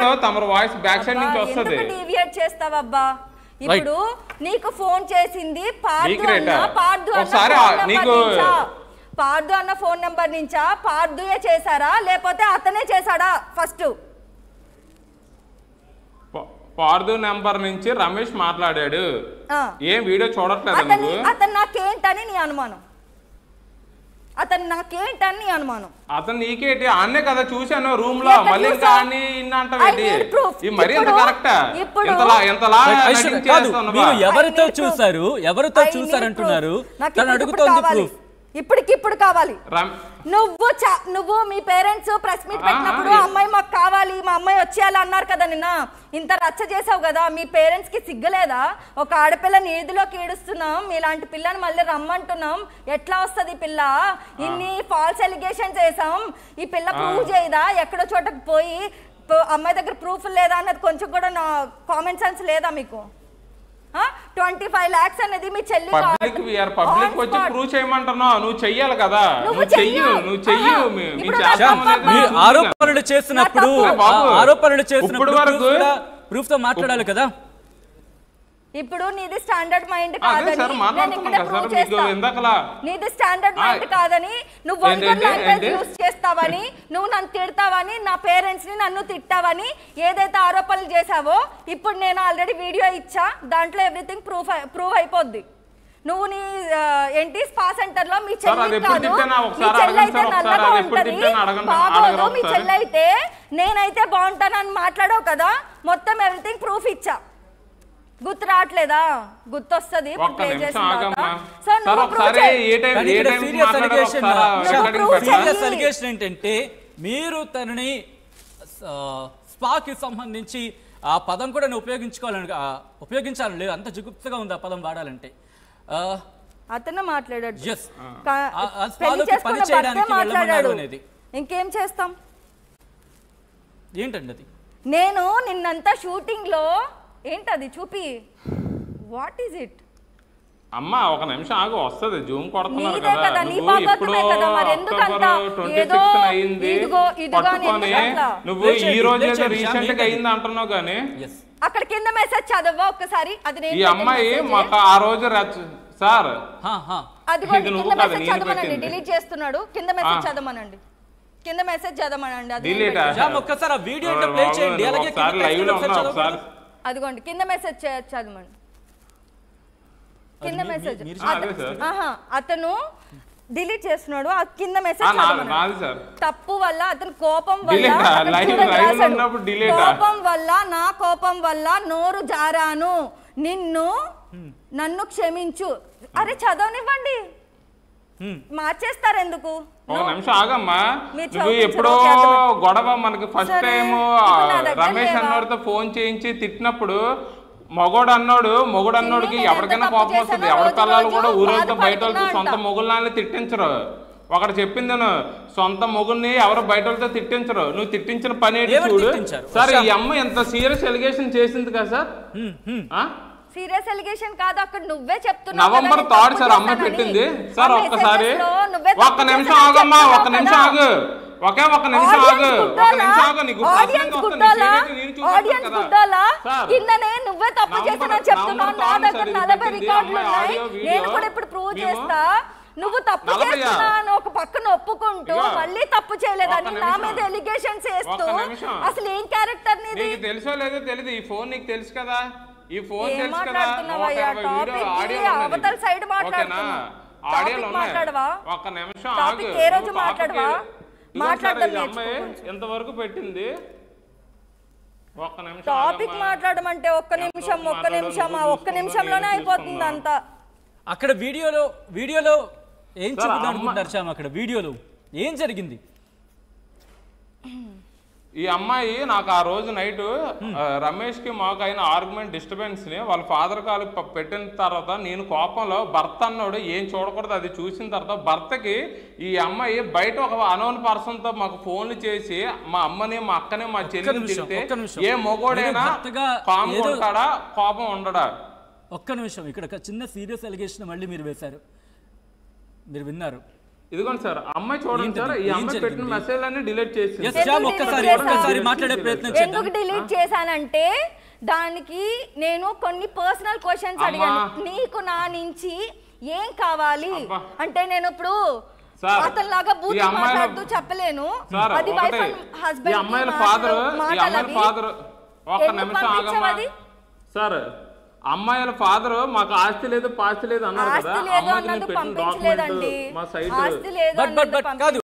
తమరు voice back side నుంచి అబ్బా, వస్తుంది ఎందుకు డీవియేట్ చేస్తావబ్బా ఇప్పుడు నీకు ఫోన్ చేసింది పార్దు నీకు రేటా? అన్న పార్దు అన్న ఒకసారి ఫోన్ ఆ- నంబర్ నీకు- నుంచా? పార్దు అన్న ఫోన్ నంబర్ నుంచా పార్దుయే చేశారా లేకపోతే అతనే చేశాడా ఫస్ట్ పా- పార్దు నెంబర్ నుంచి రమేష్ మాట్లాడాడు ఆ. ఏం వీడియో చూడట్లేదు అతని నువ్వు అతను నాకేంటని నీ అనుమానం అతను నాకేంటని నీ అనుమానం అతను నీకేటి అన్నే కదా చూశాను రూమ్ లో ఎక్కడ మళ్ళీ ఇంకా చూసావ్? అన్ని ఇన్ని అంటావేంటి I need proof. ఈ మరి ఎంత ఇప్పుడు- కరెక్టా ఇప్పుడు- ఎంతలా ఎంతలా ఐశ్వర్య, కాదు నటించేస్తున్నావా? మీరు ఎవరితో I need proof. చూసారు ఎవరితో I need చూసారు అంటున్నారు proof. నాకు తను ఇప్పటికిప్పుడు అడుగుతోంది కావాలి. ప్రూఫ్ ఇప్పటికిప్పుడు కావాలి రమ్- నువ్వు చ- నువ్వు మీ పేరెంట్స్ ప్రెస్ మీట్ ఆ, పెట్టినప్పుడు ఆ, అమ్మాయి మాకు కావాలి మా అమ్మాయి వచ్చేయాలి అన్నారు కదా నిన్న ఇంత రచ్చ చేసావు కదా మీ పేరెంట్స్ కి సిగ్గలేదా ఒక ఆడపిల్లని ఏదిలోకి ఏడుస్తున్నాం మీలాంటి పిల్లని మళ్ళీ రమ్మంటున్నాం ఎట్లా వస్తది ఈ పిల్ల ఇన్ని ఫాల్స్ ఎలిగేషన్స్ వేసాం ఈ పిల్ల ప్రూవ్ చేయదా ఎక్కడో చోటకి పోయి పో- అమ్మాయి దగ్గర ప్రూఫ్ లేదా అన్నది కొంచెం కూడా నా కామన్ సెన్స్ లేదా మీకు ట్వంటీ ఫైవ్ లాక్స్ అనేది మీ చెల్లి పబ్లిక్ వీఆర్ పబ్లిక్ వచ్చి ప్రూవ్ చేయమంటున్నావు నువ్వు చెయ్యాలి కదా నువ్వు నువ్వు చెయ్యు చెయ్యు. నువ్వు చెయ్యు ఆహా. మీ- మీ ఇప్పుడు చేస్తాం నా అనేది మీరు తప్ప- చూద్దాం. ఆరోపణలు చేసినప్పుడు నా తప్పు. బాబు, ఆ ఆరోపణలు ఇప్పుడు చేసినప్పుడు వరకు- ప్రూఫ్ తో మాట్లాడాలి కదా ఇప్పుడు నీది స్టాండర్డ్ మైండ్ అదే కాదని సార్ నేను మాట్లాడుతున్నాం ఇక్కడ కదా ప్రూవ్ సార్ మీకు చేస్తా ఇందాకలా నీది స్టాండర్డ్ ఆ, మైండ్ కాదని నువ్వు ఏంటి, వల్గర్ ఏంటి, లాంగ్వేజ్ ఏంటి? యూస్ చేస్తావని నువ్వు నన్ను తిడతావని నా పేరెంట్స్ ని నన్ను తిట్టావని ఏదైతే ఆరోపణలు చేశావో ఇప్పుడు నేను ఆల్రెడీ వీడియో ఇచ్చా దాంట్లో ఎవ్రీథింగ్ ప్రూఫ్ ప్రూవ్ అయిపోద్ది నువ్వు నీ ఆ, ఏంటి స్పా సెంటర్ లో మీ సార్, అది చెల్లి ఎప్పుడు కాదు తిట్టానా? మీ ఒకసారి చెల్లి అడగండి అయితే సార్, ఒకసారి నల్లగా అది ఎప్పుడు ఉంటది తిట్టానా? అడగండి, బాగోదు అడగరా మీ ఒకసారి? చెల్లి అయితే నేనైతే బాగుంటానని మాట్లాడావు కదా మొత్తం ఎవ్రీథింగ్ ప్రూఫ్ ఇచ్చా గుర్తు రావట్లేదా గుర్తు వస్తుంది ఒక్క నిమిషం ఆగమ్మా సో సార్ నువ్వు ఒకసారి prove చేయి. ఏ టైం కానీ ఏ ఇక్కడ టైం సీరియస్ మాట్లాడారో అలిగేషన్ ఒకసారి No, recording prove పెట్టా? చేయి. సీరియస్ అలిగేషన్ ఏంటంటే మీరు తనని స్పాకి సంబంధించి ఆ పదం కూడా నువ్వు ఉపయోగించుకోవాలని ఆ, ఉపయోగించాలని లేదు అంత జుగుప్తగా ఉంది ఆ పదం వాడాలంటే ఆ, అతను మాట్లాడాడు Yes. కా- ఆ- ఆ పెళ్లి స్పాలోకి చేసుకున్న పని చేయడానికి భర్తే మాట్లాడాడు వెళ్ళమన్నారు అనేది. ఇంకేం చేస్తాం ఏంటండి అది నేను నిన్నంతా షూటింగ్ లో ఏంటది చూపి వాట్ ఈజ్ ఇట్ అమ్మా ఒక నిమిషం ఆగు వస్తది జూమ్ కొడుతున్నారు నీదే కదా, కదా నీ నువ్వు భాగవతమే ఇప్పుడు కదా, మరి ఎందుకంత అక్టోబర్ ట్వంటీ ఏదో అయింది ఇదిగో, ఇదిగో అని పట్టుకొని ఎందుకు అట్లా? నువ్వు Wait ఈ చేయండి, రోజు wait ఏదో చేయండి, రీసెంట్ గా ఏంటది? అయింది అంటున్నావు కానీ ఎస్ అక్కడ కింద మెసేజ్ చదవా ఒక్కసారి అది నేను ఈ పెట్టిన అమ్మాయి message. మాకు ఆ రోజు రచ్చ- సార్ అదిగోండి ఇది నువ్వు కింద కాదు, మెసేజ్ నేను చదవనండి పెట్టింది. డిలీట్ చేస్తున్నాడు కింద మెసేజ్ ఆ. చదవమనండి కింద మెసేజ్ చదవమనండి అది నేను Delete ఆ? పెట్టింది. జామ్ ఒక్కసారి ఆ వీడియో ఏంటో ప్లే చేయండి అలాగే కింద ఒకసారి text లైవ్ లో ఒకసారి ఉన్నా చదవండి. ఒకసారి అదిగోండి కింద మెసేజ్ చ- చదవమని కింద అది మీ- మెసేజ్ మీరు ఆ, అదే సార్ ఆహా అతను డిలీట్ చేస్తున్నాడు ఆ కింద ఆ, మెసేజ్ నా- చదవమనండి నాది సార్ తప్పు వల్ల అతను కోపం వల్ల Delete ఆ? అతను Live- చూడండి live లో రాశాడు. ఉన్నప్పుడు delete ఆ? కోపం వల్ల నా కోపం వల్ల నోరు జారాను నిన్ను నన్ను క్షమించు అరే చదవనివ్వండి హ్మ్. మార్చేస్తారు ఎందుకు ఒక నిమిషం ఆగమ్మా మీరు నువ్వు చదువుతున్నారు, ఎప్పుడో ఓకే, అర్థమైంది. గొడవ మనకి ఫస్ట్ సరే, టైం ఇప్పుడు నా దగ్గర రమేష్ లేవా? అన్నోడితో ఫోన్ చేయించి తిట్టినప్పుడు మొగోడు అన్నాడు మొగుడు అన్నోడికి నేను ఎంత ఎవరికైనా తప్పు కోపం వస్తుంది చేశానో ఎవరి రోజు పిల్లలు రోజు కూడా ఊరోళ్ళతో బయట వాళ్ళతో బాధపడుతున్నా సొంత అంట. మొగుళ్ళని తిట్టించరు ఒకటి చెప్పింది నేను సొంత మొగుల్ని ఎవరు బయట వాళ్ళతో తిట్టించరు నువ్వు తిట్టించిన పని ఏంటి ఎవరు చూడు తిట్టించారు? సార్ ఈ అమ్మ ఎంత సీరియస్ ఎలిగేషన్ చేసింది కదా సార్ హ్మ్, హ్మ్. ఆ? సీరియస్ ఎలిగేషన్ కాదు అక్కడ నువ్వే చెప్తున్నావు నవంబర్ కదా, థర్డ్ నేను సార్ తప్పు అమ్మ చేశానని. పెట్టింది సార్ ఆ ఒక్కసారి messages లో నువ్వే ఒక్క తప్పు నిమిషం చేశానని ఆగమ్మా చెప్తున్నావు ఒక్క నిమిషం కదా. ఆగు ఒకే ఒక్క నిమిషం ఆగు Audience ఒక్క గుడ్డోలా? నిమిషం ఆగు నీకు Audience ప్రశ్నకు వస్తుంది. గుడ్డోలా? నీ చేతికి నేను చూపిస్తాను Audience కదా. గుడ్డోలా? సార్, కిందనే నువ్వే తప్పు నవంబర్- చేశానని చెప్తున్నావు నవంబర్ నా థర్డ్ దగ్గర సార్ ఇది నలభై పెట్టింది. రికార్డులు అమ్మాయి ఉన్నాయి ఆడియో, వీడియో. నేను కూడా ఇప్పుడు ప్రూవ్ మేము- చేస్తా నువ్వు తప్పు నలభైయా? చేస్తున్నాను ఒక పక్కన ఒప్పుకుంటూ ఇగో, మళ్ళీ తప్పు చేయలేదని ఒక్క నా నిమిషం. మీద ఎలిగేషన్స్ వేస్తూ ఒక్క నిమిషం. అసలు ఏం క్యారెక్టర్ నీది నీకు తెలుసో లేదో తెలియదు ఈ ఫోన్ నీకు తెలుసు కదా ఈ ఫోన్ ఏం తెలుసు కదా మాట్లాడుతున్నావయ్యా? నూట ఇరవై వీడియో టాపిక్ ఆడియో కి అవతల సైడ్ ఓకేనా మాట్లాడుతున్నావు. ఆడియోలు టాపిక్ ఉన్నాయి మాట్లాడవా? ఒక్క నిమిషం టాపిక్ ఆగు ఏ రోజు నువ్వు టాపిక్ మాట్లాడవా? ఏ- ఇదిగో మాట్లాడడం సార్, ఈ అమ్మాయి నేర్చుకో ఎంతవరకు పెట్టింది ఒక్క నిమిషం టాపిక్ ఆగమ్మా. మాట్లాడమంటే ఒక్క ఎంతో నిమిషం ఒక్క మాట్లాడు, నిమిషం ఆ నువ్వు ఒక్క చూసుకుందా, నిమిషంలోనే నేను అయిపోతుంది చూసుకుందా. అంతా అక్కడ వీడియోలో వీడియోలో ఏం సార్, చెబుదాం అమ్మ- అనుకుంటారు శ్యామ్ అక్కడ వీడియోలో ఏం జరిగింది ఈ అమ్మాయి నాకు ఆ రోజు నైట్ రమేష్ కి మాకు అయిన ఆర్గ్యుమెంట్ డిస్టర్బెన్స్ ని వాళ్ళ ఫాదర్ కాలు ప- పెట్టిన తర్వాత నేను కోపంలో భర్త అన్నాడు ఏం చూడకూడదు అది చూసిన తర్వాత భర్తకి ఈ అమ్మాయి బయట ఒక అనోన్ పర్సన్ తో మాకు ఫోన్లు చేసి మా అమ్మని మా అక్కని మా చెల్లిని నిమిషం, తిడితే ఒక్క నిమిషం. ఏ మొగోడైనా మీరు భర్తగా కామ్ ఏదో- ఉంటాడా కోపం ఉండడా ఒక్క నిమిషం ఇక్కడ ఒక చిన్న సీరియస్ ఎలిగేషన్ మళ్ళీ మీరు వేశారు మీరు విన్నారు ఇదిగోండి సార్ అమ్మాయి చూడండి ఏంటిది? సార్ ఈ ఏం అమ్మాయి పెట్టిన జరిగింది? మెసేజ్ అన్ని డిలీట్ చేసి ఎస్ ఎందుకు శ్యామ్ delete ఒక్కసారి చేశావు? ఒక్కసారి మాట్లాడే ప్రయత్నం చేద్దాం ఎందుకు డిలీట్ చేశానంటే దానికి నేను కొన్ని పర్సనల్ క్వశ్చన్స్ అమ్మా. అడిగాను నీకు నా నుంచి ఏం కావాలి అబ్బా. అంటే నేను ఇప్పుడు సార్, అతనిలాగా బూత్ ఈ అమ్మాయిల- మాట్లాడుతూ చెప్పలేను సార్ అది వైఫ్ ఒకటే అండ్ ఈ హస్బెండ్ అమ్మాయిల ఫాదర్ ఈ అమ్మాయిల ఫాదర్ ఒక్క ఎందుకు నిమిషం పంపించావు ఆగమ్మా అది? సార్ అమ్మాయిల ఫాదర్ మాకు ఆస్తి లేదు పాస్తి లేదు అన్నారు కదా ఆస్తి లేదు అమ్మాయికి అన్నది నేను పెట్టిన పంపించలేదండి డాక్యుమెంట్ మా సైట్ ఆస్తి లేదు బట్ బట్ అన్నది బట్ కాదు